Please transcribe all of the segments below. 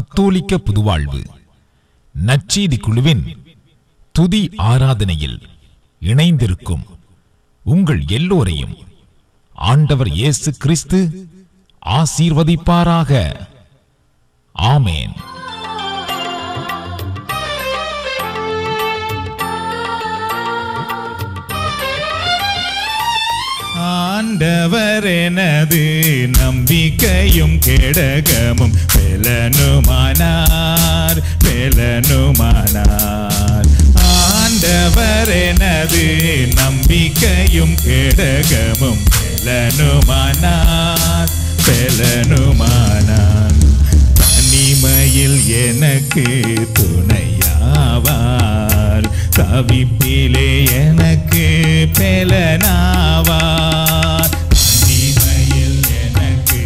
கத்தோலிக்க புதுவாழ்வு நற்செய்தி குழுவின் துதி ஆராதனையில் இணைந்திருக்கும் உங்கள் எல்லோரையும் ஆண்டவர் இயேசு கிறிஸ்து ஆசீர்வதிப்பாராக ஆமேன் ஆண்டவர் எனது நம்பிக்கையும் கேடகமும் பெலனுமானார் பெலனுமானார் ஆண்டவர் எனது நம்பிக்கையும் கேடகமும் பெலனுமானார் பெலனுமானார் தனிமையில் எனக்கு துணையாவார் தவிப்பிலே எனக்கு பெலனாவார் தனிமையில் எனக்கு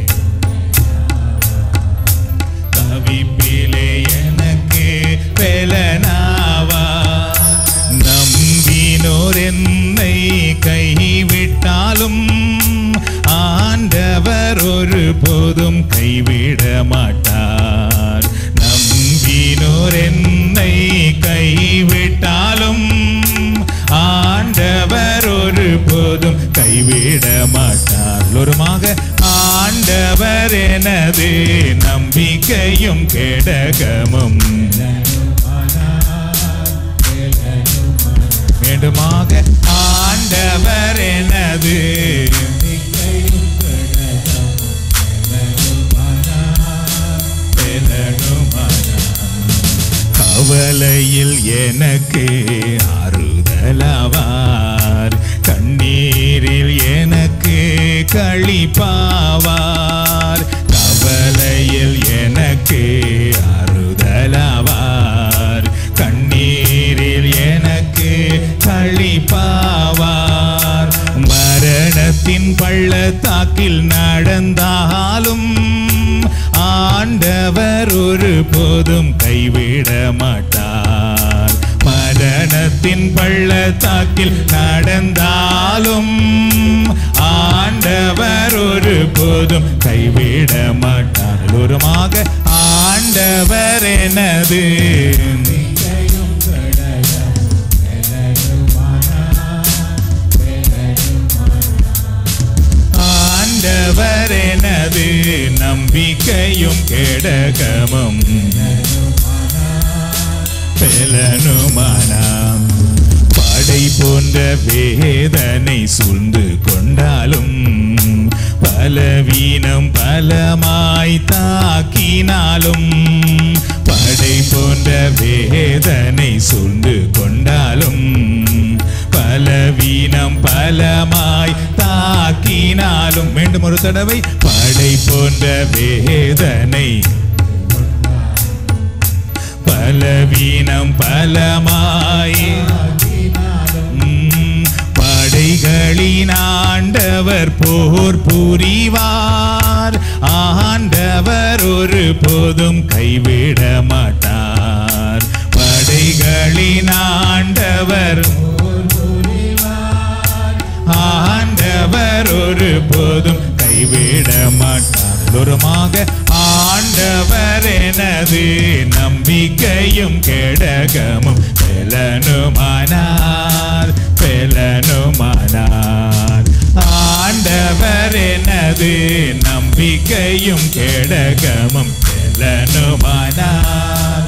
தவிப்பிலே எனக்கு பெலனாவார் நம்பினோர் என்னை கைவிட்டாலும் ஆண்டவர் ஒரு போதும் கைவிட மாட்டார் நம்பினோர் என்னை கைவிட்டாலும் ஆண்டவர் ஒரு போதும் கைவிட மாட்டார் ஒருமாக ஆண்டவர் எனது நம்பிக்கையும் கேடகமும் வேண்டுமாக ஆண்டவர் எனது கவலையில் எனக்கு ஆறுதலாவார் கண்ணீரில் எனக்கு களிப்பாவார் கவலையில் எனக்கு ஆறுதலாவார் கண்ணீரில் எனக்கு களிப்பாவார் மரணத்தின் பள்ளத்தாக்கில் நடந்தாலும் ஆண்டவர் ஒரு போதும் கைவிட மாட்டார் மரணத்தின் பள்ளத்தாக்கில் நடந்தாலும் ஆண்டவர் ஒரு போதும் கைவிட மாட்டார் ஒருமாக ஆண்டவர் எனது ஆண்டவர் எனது நம்பிக்கையும் கேடகமும் பெலனுமானாம் படை போன்ற வேதனை சூழ்ந்து கொண்டாலும் பலவீனம் பலமாய் தாக்கினாலும் படை போன்ற வேதனை சூழ்ந்து கொண்டாலும் பலவீனம் பலமாய் தாக்கினாலும் மீண்டும் ஒரு தடவை படை போன்ற வேதனை பலவீனம் பலமாய் உம், படைகளின் ஆண்டவர் போர் புரிவார் ஆண்டவர் ஒரு போதும் கைவிட மாட்டார் படைகளின் ஆண்டவர் ஆண்டவர் ஒரு போதும் கைவிட மாட்டார் ஒருமாக ஆண்டவர் எனது நம்பிக்கையும் கேடகமும் பெலனுமானார் பெலனுமானார் ஆண்டவர் எனது நம்பிக்கையும் கேடகமும் பெலனுமானார்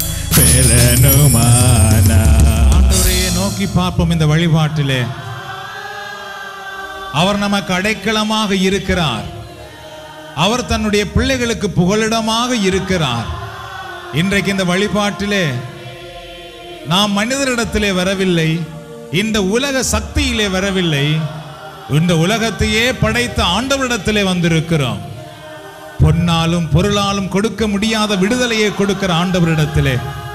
பெலனுமானார் ஆண்டவரையே நோக்கி பார்ப்போம் இந்த வழிபாட்டிலே அவர் நமக்கு அடைக்கலமாக இருக்கிறார் அவர் தன்னுடைய பிள்ளைகளுக்கு புகலிடமாக இருக்கிறார் இன்றைக்கு இந்த வழிபாட்டிலே நாம் மனிதரிடத்திலே வரவில்லை இந்த உலக சக்தியிலே வரவில்லை இந்த உலகத்தையே படைத்த ஆண்டவரிடத்திலே வந்திருக்கிறோம் பொன்னாலும் பொருளாலும் கொடுக்க முடியாத விடுதலையை கொடுக்கிற ஆண்டவரிடத்திலே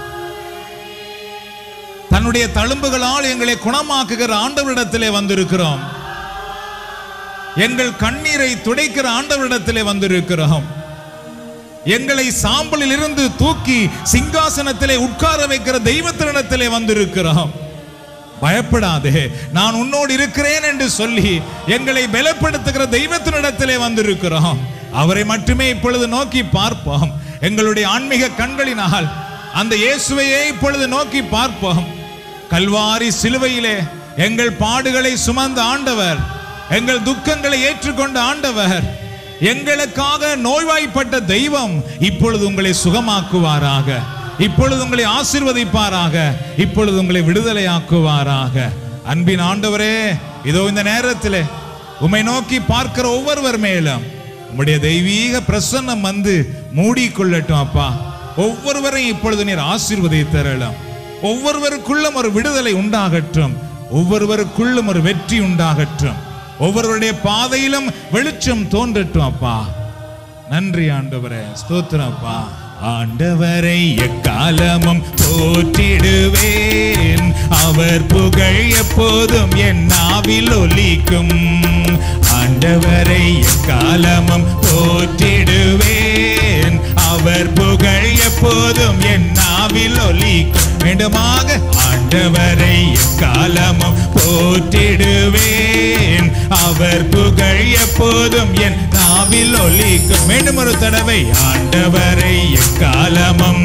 தன்னுடைய தழும்புகளால் எங்களை குணமாக்குகிற ஆண்டவரிடத்திலே வந்திருக்கிறோம் எங்கள் கண்ணீரை துடைக்கிற ஆண்டவரிடத்திலே வந்திருக்கிறோம் எங்களை சாம்பலில் இருந்து தூக்கி சிங்காசனத்திலே உட்கார வைக்கிற தெய்வத்தினிடத்திலே வந்திருக்கிறோம் பயப்படாதே நான் உன்னோடு இருக்கிறேன் என்று சொல்லி எங்களை பலப்படுத்துகிற தெய்வத்தினிடத்திலே வந்திருக்கிறோம் அவரை மட்டுமே இப்பொழுது நோக்கி பார்ப்போம் எங்களுடைய ஆன்மீக கண்களினால் அந்த இயேசுவையே இப்பொழுது நோக்கி பார்ப்போம் கல்வாரி சிலுவையிலே எங்கள் பாடுகளை சுமந்த ஆண்டவர் எங்கள் துக்கங்களை ஏற்றுக்கொண்ட ஆண்டவர் எங்களுக்காக நோய்வாய்ப்பட்ட தெய்வம் இப்பொழுது உங்களை சுகமாக்குவாராக இப்பொழுது உங்களை ஆசீர்வதிப்பாராக இப்பொழுது உங்களை விடுதலையாக்குவாராக அன்பின் ஆண்டவரே இதோ இந்த நேரத்திலே உம்மை நோக்கி பார்க்கிற ஒவ்வொருவர் மேலும் உம்முடைய தெய்வீக பிரசன்னம் வந்து மூடிக்கொள்ளட்டும் அப்பா ஒவ்வொருவரையும் இப்பொழுது நீர் ஆசீர்வதித்தரலாம் ஒவ்வொருவருக்குள்ளும் ஒரு விடுதலை உண்டாகட்டும் ஒவ்வொருவருக்குள்ளும் ஒரு வெற்றி உண்டாகட்டும் ஒவ்வொருவருடைய பாதையிலும் வெளிச்சம் தோன்றட்டும் அப்பா நன்றி ஆண்டவரே ஸ்தோத்திரம் அப்பா ஆண்டவரை எக்காலமும் போற்றிடுவேன் அவர் புகழ் எப்போதும் என் நாவில் ஒலிக்கும் ஆண்டவரை எக்காலமும் போற்றிடுவேன் அவர் புகழ் எப்போதும் என் நாவில் ஒலிக்கும் மீண்டுமாக ஆண்டவரை எக்காலமும் போற்றிடுவேன் அவர் புகழ் எப்போதும் என் நாவில் ஒலிக்கும் மீண்டும் ஒரு தடவை ஆண்டவரை எக்காலமும்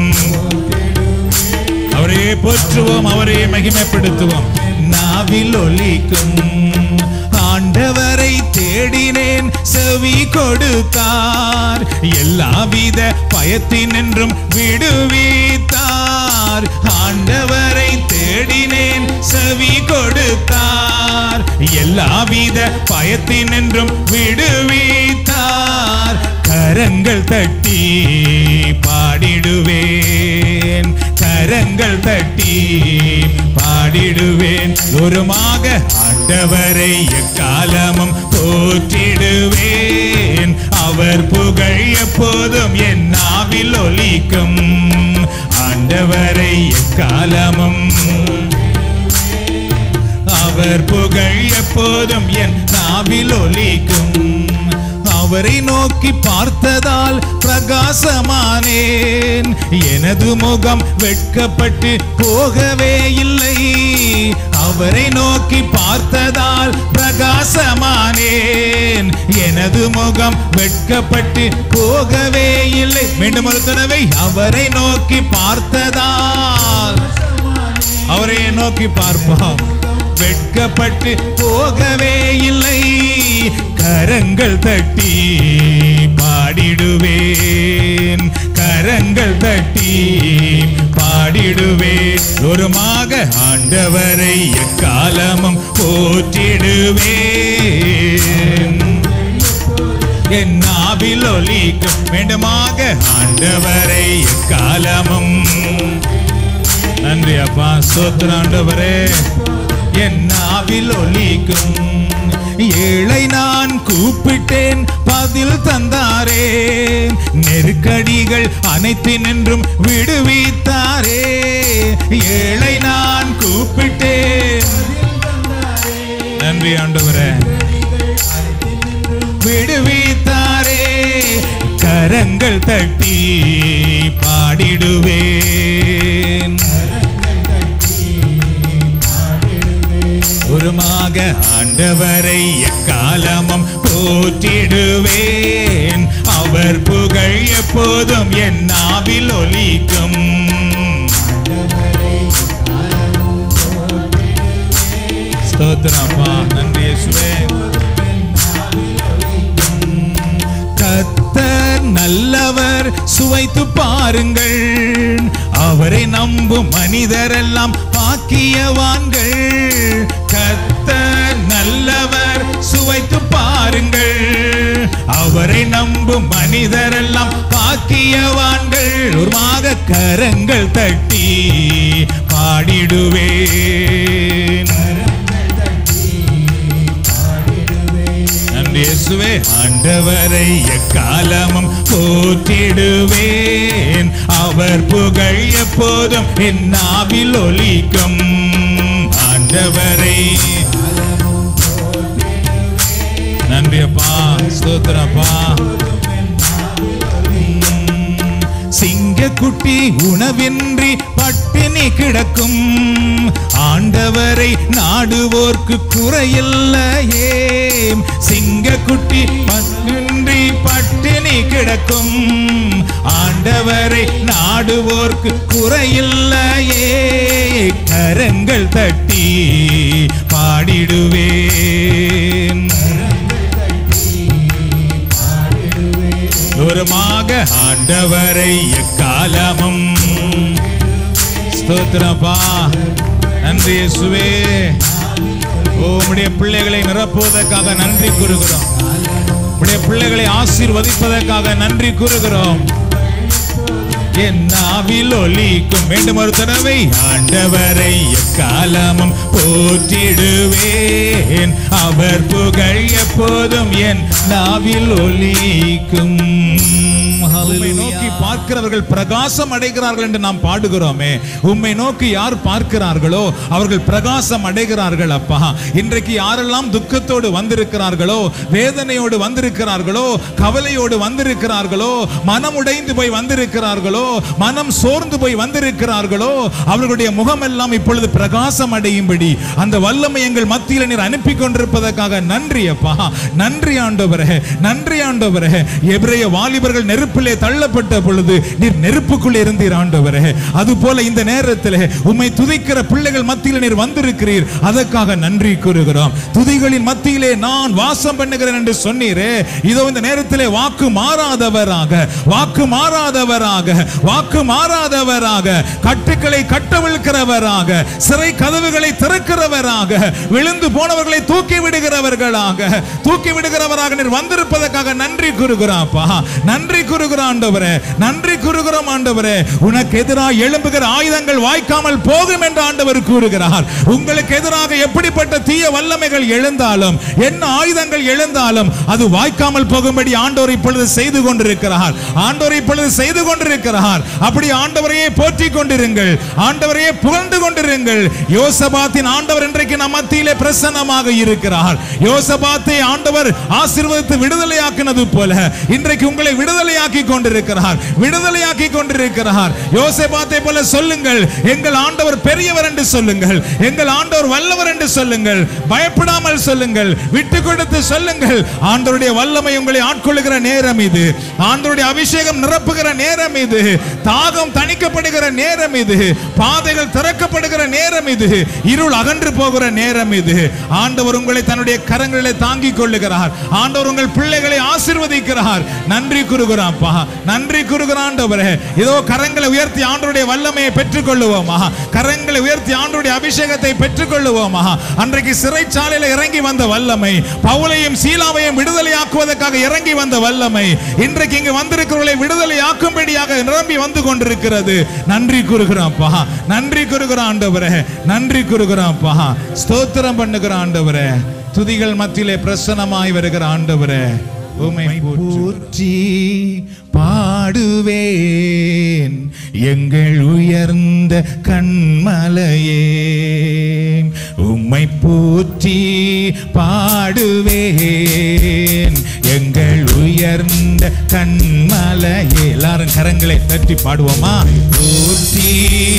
அவரே போற்றுவோம் அவரே மகிமைப்படுத்துவோம் நாவில் ஒலிக்கும் ஆண்டவரை தேடினேன் செவி கொடுத்தார் எல்லாவித பயத்தினின்றும் விடுவித்தார் ஆண்டவரை தேடினேன் செவி கொடுத்தார் எல்லாவித பயத்தினின்றும் விடுவித்தார் கரங்கள் தட்டி பாடிடுவேன் கரங்கள் தட்டி பாடிடுவேன் தூரமாக ஆண்டவரை எக்காலமும் போற்றிடுவேன் அவர் புகழ் எப்போதும் என் நாவில் ஒலிக்கும் ஆண்டவரை எக்காலமும் அவர் புகழ் எப்போதும் என் நாவில் ஒலிக்கும் அவரை நோக்கி பார்த்ததால் பிரகாசமானேன் எனது முகம் வெட்கப்பட்டு போகவே இல்லை அவரை நோக்கி பார்த்ததால் பிரகாசமானேன் எனது முகம் வெட்கப்பட்டு போகவே இல்லை மீண்டும் ஒரு தடவை அவரை நோக்கி பார்த்ததால் அவரை நோக்கி பார்ப்போம் வெட்கப்பட்டு போகவே இல்லை கரங்கள் தட்டி பாடிடுவேன் கரங்கள் தட்டி பாடிடுவேன் ஒருமாக ஆண்டவரை எக்காலமும் போற்றிடுவேன் என் நாவில் ஒலிக்கும் வேண்டுமாக ஆண்டவரை எக்காலமும் நன்றி அப்பா சோத்திர ஆண்டவரே என் நாவில் ஒலிக்கும் ஏழை நான் கூப்பிட்டேன் பதில் தந்தாரே நெருக்கடிகள் அனைத்தினின்றும் விடுவித்தாரே ஏழை நான் கூப்பிட்டேன் நன்றி ஆண்டவரே விடுவித்தாரே கரங்கள் தட்டி பாடிடுவேன் உருமாக ஆண்டவரை எக்காலமும் போற்றிடுவேன் அவர் புகழ் எப்போதும் என் நாவில் ஒலிக்கும் ஸ்தோத்திரப்பா நன்றி இயேசுவே கத்தர் நல்லவர் சுவைத்து பாருங்கள் அவரை நம்பும் மனிதரெல்லாம் பாக்கியவான்கள் கத்தர் நல்லவர் சுவைத்து பாருங்கள் அவரை நம்பும் மனிதரெல்லாம் பாக்கியவான்கள் உருமாக கரங்கள் தட்டி பாடிடுவேன் நன்றி இயேசுவே ஆண்டவரை எக்காலமும் போற்றிடுவேன் அவர் புகழ் எப்போதும் என் நாவில் ஒலிக்கும் ஆண்டவரை நன்றி அப்பா ஸ்தோத்திரப்பா சிங்கக்குட்டி உணவின்றி பட்டினி பட்டினி கிடக்கும் ஆண்டவரை நாடுவோர்க்கு குறையில்லையே சிங்கக்குட்டி பன்றி பட்டினி கிடக்கும் ஆண்டவரை நாடுவோர்க்கு குறையில்லையே கரங்கள் தட்டி பாடிடுவேன் தூரமாக ஆண்டவரை எக்காலமும் ஸ்தோத்திரப்பா நன்றி இயேசுவே ஓ உம்முடைய பிள்ளைகளை நிரப்புவதற்காக நன்றி கூறுகிறோம் உம்முடைய பிள்ளைகளை ஆசீர்வதிப்பதற்காக நன்றி கூறுகிறோம் என் நாவில் ஒலிக்கும் வேண்டும் ஒரு தடவை ஆண்டவரை எக்காலமும் போற்றிடுவேன் அவர் புகழ் எப்போதும் என் நாவில் ஒலிக்கும் உம்மை நோக்கி பார்க்கிறவர்கள் பிரகாசம் அடைகிறார்கள் என்று நாம் பாடுகிறோமே உம்மை நோக்கி யார் பார்க்கிறார்களோ அவர்கள் பிரகாசம் அடைகிறார்கள் அப்பா இன்றைக்கு யாரெல்லாம் துக்கத்தோடு வந்திருக்கிறார்களோ வேதனையோடு வந்திருக்கிறார்களோ கவலையோடு வந்திருக்கிறார்களோ மனம் உடைந்து போய் வந்திருக்கிறார்களோ மனம் சோர்ந்து போய் வந்திருக்கிறார்களோ அவர்களுடைய முகமெல்லாம் இப்பொழுது பிரகாசம் அடையும்படி அந்த வல்லமை எங்கள் மத்தியில் நீர் அனுப்பி கொண்டிருப்பதற்காக நன்றி அப்பா நன்றி ஆண்டவரே நன்றி ஆண்டவரே எபிரேய வாலிபர்கள் நெருப்பிலே தள்ளப்பட்ட பொழுது நீர் நெருப்புக்குள்ளே இருந்தீர் ஆண்டவரே அது போல இந்த நேரத்தில் உம்மை துதிக்கிற பிள்ளைகள் மத்தியில் நீர் வந்திருக்கிறீர் அதற்காக நன்றி கூறுகிறோம் துதிகளின் மத்தியிலே நான் வாசம் பண்ணுகிறேன் என்று சொன்னீரே இதோ இந்த நேரத்திலே வாக்கு மாறாதவராக வாக்கு மாறாதவராக வாக்கு மாறாதவராக கட்டுக்களை கட்டவிழ்க்கிறவராக சிறை கதவுகளை திறக்கிறவராக விழுந்து போனவர்களை தூக்கி விடுகிறவர்களாக தூக்கி விடுகிறவராக நீர் வந்திருப்பதற்காக நன்றி கூறுகிறாப்பா நன்றி கூறுகிற ஆண்டவரே நன்றி கூறுகிறோம் ஆண்டவரே உனக்கு எதிராக எழும்புகிற ஆயுதங்கள் வாய்க்காமல் போகும் என்று ஆண்டவர் கூறுகிறார் உங்களுக்கு எதிராக எப்படிப்பட்ட தீய வல்லமைகள் எழுந்தாலும் என்ன ஆயுதங்கள் எழுந்தாலும் அது வாய்க்காமல் போகும்படி ஆண்டவர் இப்பொழுது செய்து கொண்டிருக்கிறார் ஆண்டவர் இப்பொழுது செய்து கொண்டிருக்கிறார் அப்படி ஆண்டவரையே போற்றிக் கொண்டிருங்கள் ஆண்டவரையே புகழ்ந்து கொண்டிருங்கள் யோசபாத்தின் ஆண்டவர் இன்றைக்கு நம் மத்தியிலே பிரசன்னமாக இருக்கிறார் யோசபாத்தை ஆண்டவர் ஆசீர்வதித்து விடுதலையாக்கினது போல இன்றைக்கு உங்களை விடுதலையாக்கி கொண்டிருக்கிறார் விடுதலையாக்கி கொண்டிருக்கிறார் யோசபாத்தை போல சொல்லுங்கள் எங்கள் ஆண்டவர் பெரியவர் என்று சொல்லுங்கள் எங்கள் ஆண்டவர் வல்லவர் என்று சொல்லுங்கள் பயப்படாமல் சொல்லுங்கள் விட்டு கொடுத்து சொல்லுங்கள் ஆண்டவருடைய வல்லமை உங்களை ஆட்கொள்ளுகிற நேரம் இது ஆண்டவருடைய அபிஷேகம் நிரப்புகிற நேரம் இது தாகம் தணிக்கப்படுகிற நேரம் இது பாதைகள் திறக்கப்படுகிற நேரம் இது இருள் அகன்று போகிற நேரம் இது ஆண்டவர் உங்களை தன்னுடைய கரங்களிலே தாங்கிக் கொள்ளுகிறார் ஆண்டவர் உங்கள் பிள்ளைகளை ஆசீர்வதிக்கிறார் நன்றி கூறுகிறாப்பா நன்றி கூறுகிற ஆண்டவரே இதோ கரங்களை உயர்த்தி ஆண்டவருடைய வல்லமையை பெற்றுக் கொள்ளுவோமா கரங்களை உயர்த்தி ஆண்டவருடைய அபிஷேகத்தை பெற்றுக் கொள்ளுவோமா அன்றைக்கு சிறைச்சாலையில இறங்கி வந்த வல்லமை பவுலையும் சீலாவையும் விடுதலையாக்குவதற்காக இறங்கி வந்த வல்லமை இன்றைக்கு இங்கு வந்திருக்கிறவர்களை விடுதலையாக்கும்படியாக நிரம்பி வந்து கொண்டிருக்கிறது நன்றி கூறுகிறாப்பா நன்றி கூறுகிற ஆண்டவரே நன்றி கூறுகிறாப்பா ஸ்தோத்திரம் பண்ணுகிற ஆண்டவரே துதிகள் மத்தியிலே பிரசனமாய் வருகிற ஆண்டவரே உம்மை போற்றி பாடுவேன் எங்கள் உயர்ந்த கண்மலையே உம்மை போற்றி பாடுவேன் எங்கள் உயர்ந்த கண்மலையே எல்லாரும் கரங்களை தட்டி பாடுவோமா போற்றி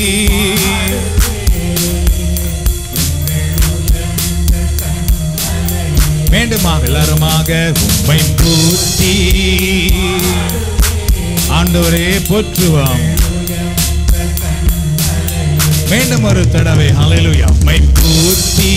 மீண்டுமாக எல்லாருமாக உம்மை போற்றி ஆண்டவரே போற்றுவோம் மீண்டும் ஒரு தடவை ஹalleluya உம்மை போற்றி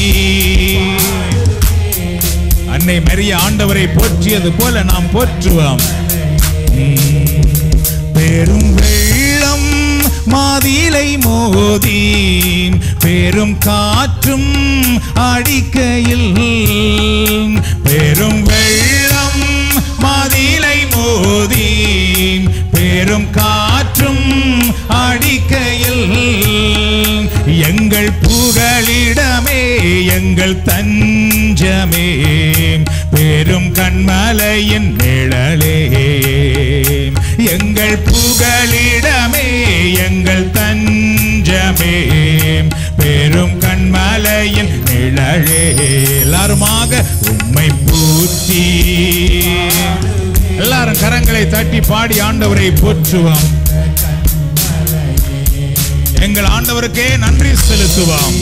அன்னை மரிய ஆண்டவரை போற்றியது போல நாம் போற்றுவோம் உம், பெரும் வெள்ளம் மாதிலை மோதி பெரும் காற்றும் அடிக்கையில் பெரும் வெள்ளம் மாதிலை மோதி பெரும் காற்றும் அடிக்கையில் எங்கள் புகழிடமே எங்கள் தஞ்சமே பெரும் கண்மலையின் நிழலே எங்கள் புகழிடமே எங்கள் தஞ்சமே பெரும் கண்மலையின் நிழலே எல்லாருமாக உம்மை பூச்சி எல்லாரும் கரங்களை தட்டி பாடி ஆண்டவரை போற்றுவோம் எங்கள் ஆண்டவருக்கே நன்றி செலுத்துவோம்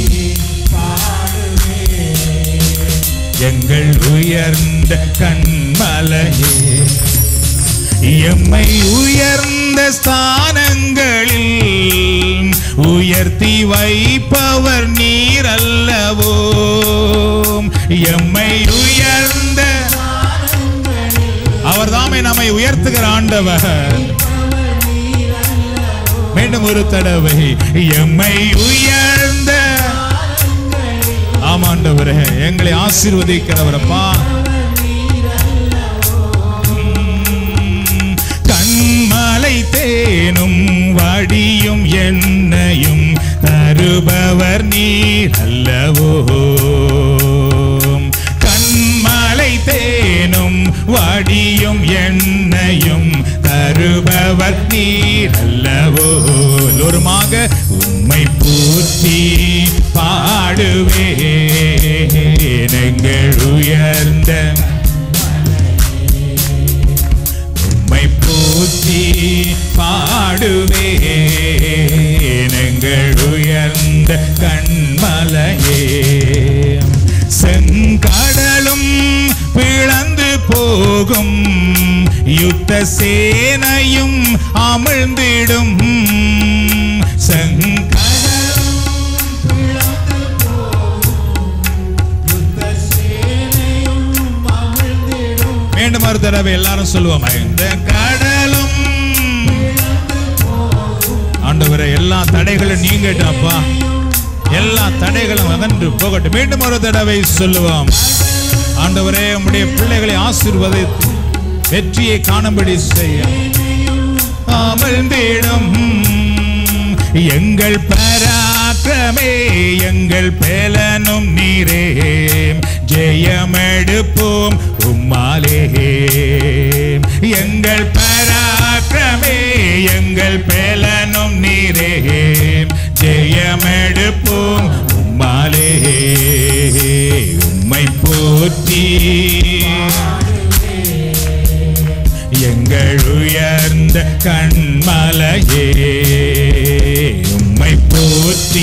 எங்கள் உயர்ந்த கண்மலையே எம்மை உயர்ந்த ஸ்தானங்களில் உயர்த்தி வைப்பவர் நீர் அல்லவோ எம்மை உயர்ந்த அவர் தாமே நம்மை உயர்த்துகிற ஆண்டவர் மீண்டும் ஒரு தடவை எம்மை உயர்ந்த ஆமாண்டவரே எங்களை ஆசீர்வதிக்கிறவரப்பா உம், கண்மலை தேனும் வடியும் எண்ணையும் தருபவர் நீர் அல்லவோ கண்மலை தேனும் வடியும் எண்ணையும் தருபவர் நீர் அல்லவோ எல்லோருமாக உம்மை பூர்த்தி பாடுவே எங்கள் உயர்ந்த உம்மை பூத்தி பாடுவே எங்கள் உயர்ந்த கண்மலையே செங்கடலும் பிளந்து போகும் யுத்த சேனையும் அமிழ்ந்திடும் செங்கடலும் மீண்டும் ஒரு தடவை எல்லாரும் சொல்லுவோம் இந்த கடலும் ஆண்டவரே எல்லா தடைகளும் நீங்கட்டப்பா எல்லா தடைகளும் அகன்று போகட்டும் மீண்டும் ஒரு தடவை சொல்லுவோம் ஆண்டவரே உம்முடைய பிள்ளைகளை ஆசீர்வதித்து வெற்றியை காணும்படி செய்ய அமர்ந்திடும் எங்கள் பராக்கிரமே எங்கள் பேலனும் நீரே ஜெயமெடுப்போம் உம்மாலே எங்கள் பராக்கிரமே எங்கள் பேலனும் நீரே ஜெயமெடுப்போம் உம்மாலே உம்மை போற்றி எங்கள் உயர்ந்த கண்மலையே உம்மை போற்றி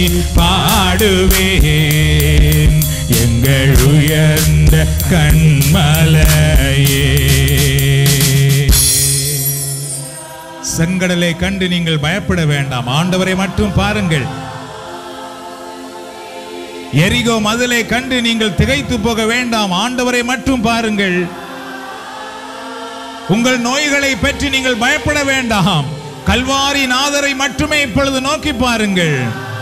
பாடுவேன் எங்கள் உயர்ந்த கண்மலையே செங்கடலை கண்டு நீங்கள் பயப்பட வேண்டாம் ஆண்டவரை மட்டும் பாருங்கள் எரிகோ மதிலை கண்டு நீங்கள் திகைத்து போக வேண்டாம் ஆண்டவரை மட்டும் பாருங்கள் உங்கள் நோய்களை பற்றி நீங்கள் பயப்பட வேண்டாம் கல்வாரி நாதரை மட்டுமே இப்பொழுது நோக்கி பாருங்கள்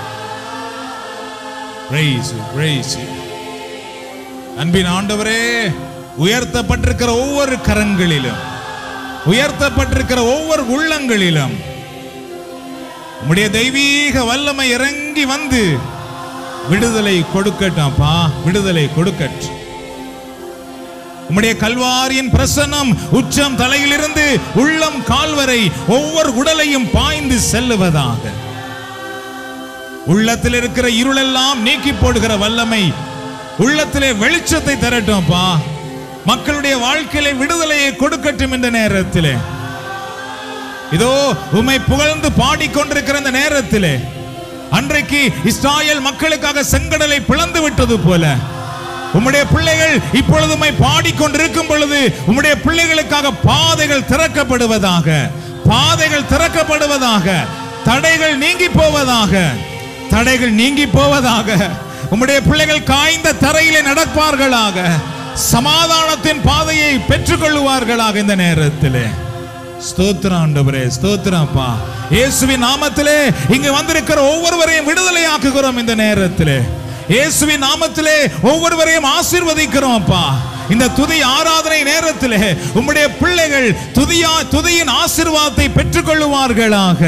Praise you, praise you. அன்பின் ஆண்டவரே உயர்த்தப்பட்டிருக்கிற ஒவ்வொரு கரங்களிலும் உயர்த்தப்பட்டிருக்கிற ஒவ்வொரு உள்ளங்களிலும் உம்முடைய தெய்வீக வல்லமை இறங்கி வந்து விடுதலை கொடுக்கட்டும்ப்பா விடுதலை கொடுக்கட்டும் உம்முடைய கல்வாரியின் பிரசன்னம் உச்சம் தலையிலிருந்து உள்ளம் கால்வரை ஒவ்வொரு உடலையும் பாய்ந்து செல்லுவதாக உள்ளத்தில் இருக்கிற இருளெல்லாம் நீக்கி போடுகிற வல்லமை உள்ளத்திலே வெளிச்சத்தை தரட்டும்ப்பா மக்களுடைய வாழ்க்கையிலே விடுதலையை கொடுக்கட்டும் இந்த நேரத்திலே இதோ உம்மை புகழ்ந்து பாடிக்கொண்டிருக்கிற இந்த நேரத்திலே அன்றைக்கு இஸ்ராயேல் மக்களுக்காக செங்கடலை பிளந்து விட்டது போல உம்முடைய பிள்ளைகள் இப்பொழுது உம்மை பாடிக்கொண்டிருக்கும் பொழுது உம்முடைய பிள்ளைகளுக்காக பாதைகள் திறக்கப்படுவதாக பாதைகள் திறக்கப்படுவதாக தடைகள் நீங்கி போவதாக தடைகள் நீங்கி போவதாக உம்முடைய பிள்ளைகள் காய்ந்த தரையிலே நடப்பார்களாக சமாதானத்தின் பாதையை பெற்றுக்கொள்வார்களாக இந்த நேரத்திலே ஸ்தோத்திரம் ஆண்டவரே ஸ்தோத்திரம்ப்பா இயேசுவின் நாமத்திலே இங்கு வந்திருக்கிற ஒவ்வொருவரையும் விடுதலை ஆக்குகிறோம் இந்த நேரத்திலே இயேசுவின் நாமத்திலே ஒவ்வொருவரையும் ஆசீர்வதிக்கிறோம் அப்பா இந்த துதி ஆராதனை நேரத்திலே உம்முடைய பிள்ளைகள் துதியா துதியின் ஆசீர்வாதத்தை பெற்றுக்கொள்ளுவார்களாக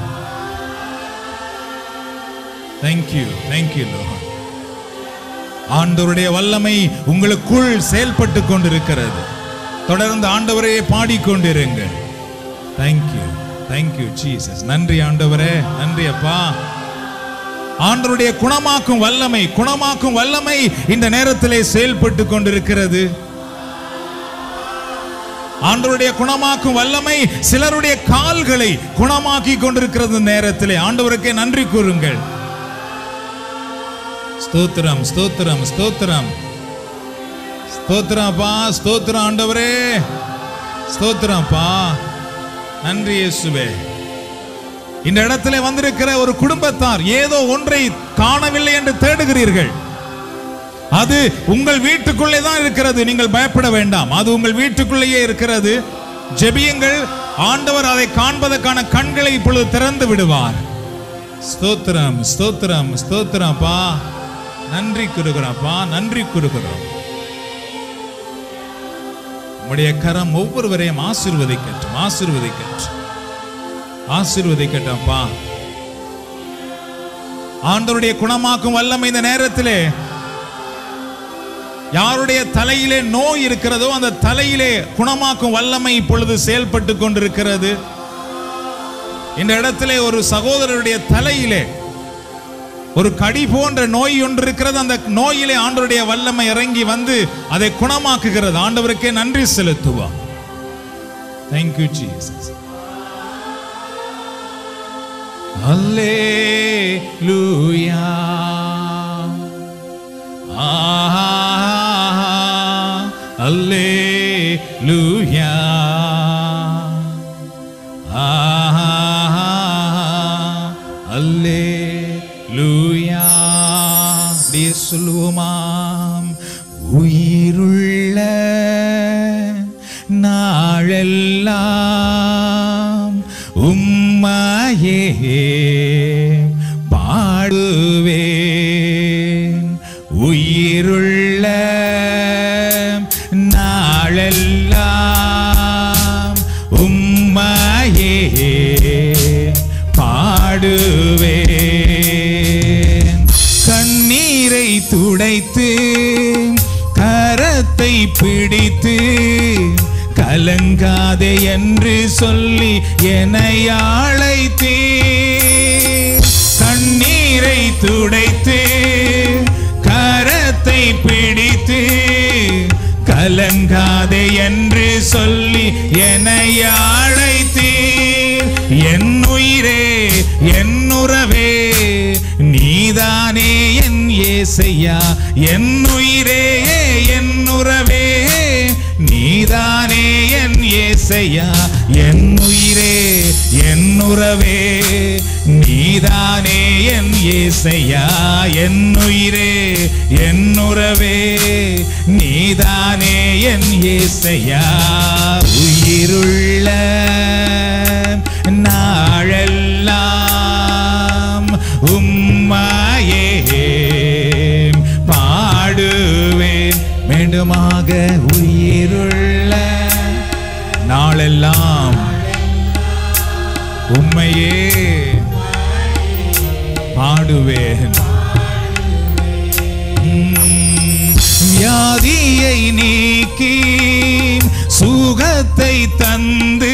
தேங்க்யூ தேங்க்யூ Lord ஆண்டவருடைய வல்லமை உங்களுக்குள் செயல்பட்டு கொண்டிருக்கிறது தொடர்ந்து ஆண்டவரையே பாடிக்கொண்டிருங்கள் தேங்க்யூ தேங்க்யூ ஜீசஸ் நன்றி ஆண்டவரே நன்றி அப்பா ஆண்டவருடைய குணமாக்கும் வல்லமை குணமாக்கும் வல்லமை இந்த நேரத்திலே செயல்பட்டு கொண்டிருக்கிறது ஆண்டவருடைய குணமாக்கும் வல்லமை சிலருடைய கால்களை குணமாக்கி கொண்டிருக்கிறது இந்த நேரத்திலே ஆண்டவருக்கே நன்றி கூறுங்கள் ஸ்தோத்திரம் ஸ்தோத்திரம் ஸ்தோத்திரம் ஸ்தோத்திரம்ப்பா ஸ்தோத்திரம் ஆண்டவரே ஸ்தோத்திரம்ப்பா நன்றி இயேசுவே இந்த இடத்திலே வந்திருக்கிற ஒரு குடும்பத்தார் ஏதோ ஒன்றை காணவில்லை என்று தேடுகிறீர்கள் அது உங்கள் வீட்டுக்குள்ளே தான் இருக்கிறது நீங்கள் பயப்பட வேண்டாம் அது உங்கள் வீட்டுக்குள்ளேயே இருக்கிறது ஜெபியுங்கள் ஆண்டவர் அதை காண்பதற்கான கண்களை இப்பொழுது திறந்து விடுவார் ஸ்தோத்திரம் ஸ்தோத்திரம் ஸ்தோத்திரம்ப்பா நன்றி கூறுகிறோம்ப்பா நன்றி கூறுகிறோம் உம்முடைய கரம் ஒவ்வொருவரையும் ஆசீர்வதிக்கட்டும் ஆசீர்வதிக்கட்டும் ஆசீர்வதிக்கட்டும்ப்பா ஆண்டவருடைய குணமாக்கும் வல்லமை இந்த நேரத்திலே யாருடைய தலையிலே நோய் இருக்கிறதோ அந்த தலையிலே குணமாக்கும் வல்லமை இப்பொழுது செயல்பட்டு கொண்டிருக்கிறது இந்த இடத்திலே ஒரு சகோதரருடைய தலையிலே ஒரு கடி போன்ற நோய் ஒன்று இருக்கிறது அந்த நோயிலே ஆண்டவருடைய வல்லமை இறங்கி வந்து அதை குணமாக்குகிறது ஆண்டவருக்கே நன்றி செலுத்துவோம் தேங்க்யூ ஜீசஸ் அல்லேலூயா ஆஹா அல்லேலூயா ஆஹா அல்லேலூயா அப்படியே சொல்லுவோமாம் உயிருள்ள நாளெல்லாம் உம்மையே பாடுவேன் உயிருள்ள நாளெல்லாம் உம்மையே பாடுவேன் கண்ணீரை துடைத்து கரத்தை பிடித்து கலங்காதே என்று சொல்லி என்னை அழைத்தே கண்ணீரை துடைத்து கரத்தை பிடித்து கலங்காதே என்று சொல்லி என்னை அழைத்தீர் என் உயிரே என் உறவே நீதானே என் ஏசையா என் உயிரே என் உறவே நீதானே என் ஏசையா என் உயிரே என் உறவே நீதானே என் ஏசையா என் உயிரே என் உறவே நீதானே என் ஏசையா உயிருள்ள நாளெல்லாம் உம்மையே பாடுவேன் மீண்டுமாக உயிருள்ள நாளெல்லாம் உம்மையே பாடுவேன் உம், வியாதியை நீக்கி சுகத்தை தந்து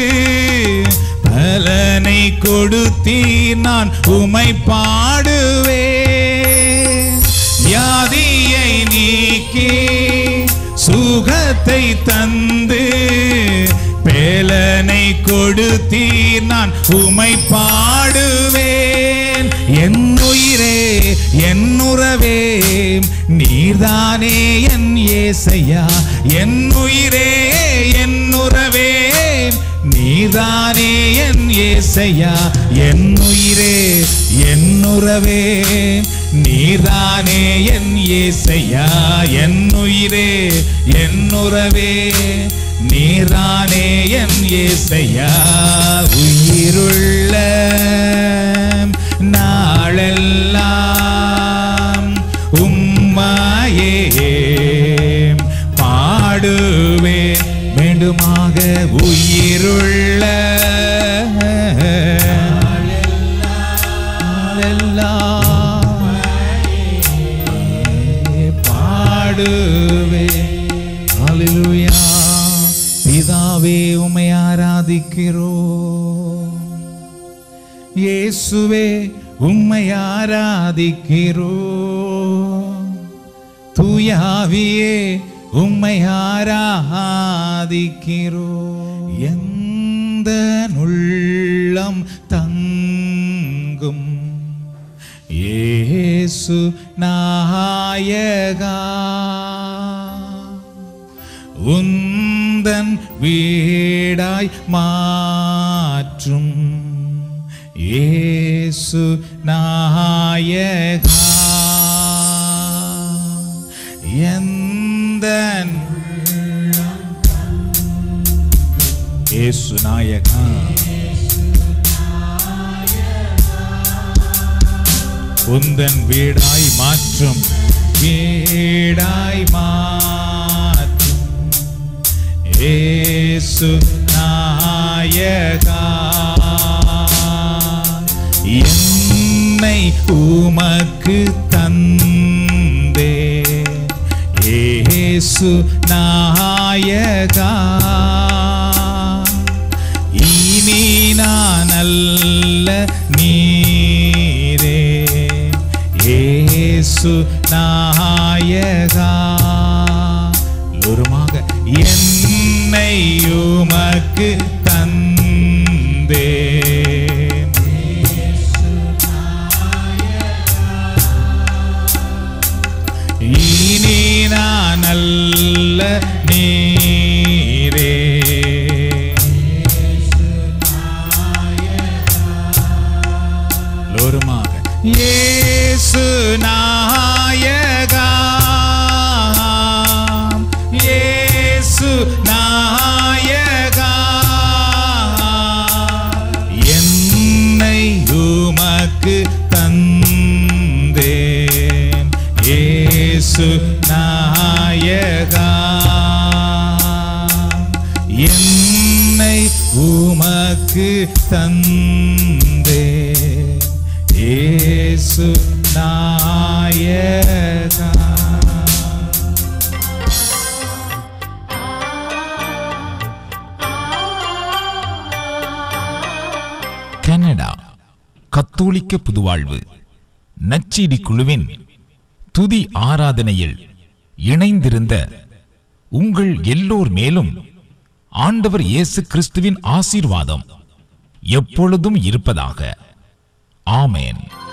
பலனை கொடுத்தி நான் உமை பாடுவேன் வியாதியை நீக்கி சுகத்தை தந்து பேலனை கொடுத்தீர் நான் உமை பாடுவேன் என் உயிரே என் உறவே நீர்தானே என் ஏசையா என் உயிரே என் உறவே நீதானே என் ஏசையா என் உயிரே என் உறவே நீதானே என் ஏசையா என் உயிரே என் உறவே நீதானே என் ஏசையா உயிருள்ள நாளெல்லாம் உம்மையே பாடுவேன் வேண்டுமாக உயிருள்ள நாளெல்லாம் பாடுவேன் ஹalleluya பிதாவே உம்மை ஆராதிக்கிறோம் இயேசுவே உம்மை ஆராதிக்கிறோம் தூயாவியே உம்மை ஆராதிக்கிறோம் நாயகா உந்தன் வீடாய் மாற்றும் ஏசு நாயகா எந்தன் ஏசு நாயகா உந்தன் வீடாய் மாற்றும் வீடாய் மாற்றும் ஏசு நாயகா என்னை உமக்கு தந்தே ஏசு நாயகா இனி நான் அல்ல நீரே ஏசு நாயகா ஒருமாக என்னை உமக்கு தந்தே இனி நான் அல்ல நீரே லோருமாக இயேசு நாயகா இயேசு நாயகா என்னை உமக்கு தந்தேன் இயேசு நாயகா என்னை உமக்கு தந்தே ஏசு நாயகா கனடா கத்தோலிக்க புதுவாழ்வு நச்சீடி குழுவின் துதி ஆராதனையில் இணைந்திருந்த உங்கள் எல்லோர் மேலும் ஆண்டவர் இயேசு கிறிஸ்துவின் ஆசீர்வாதம் எப்பொழுதும் இருப்பதாக ஆமென்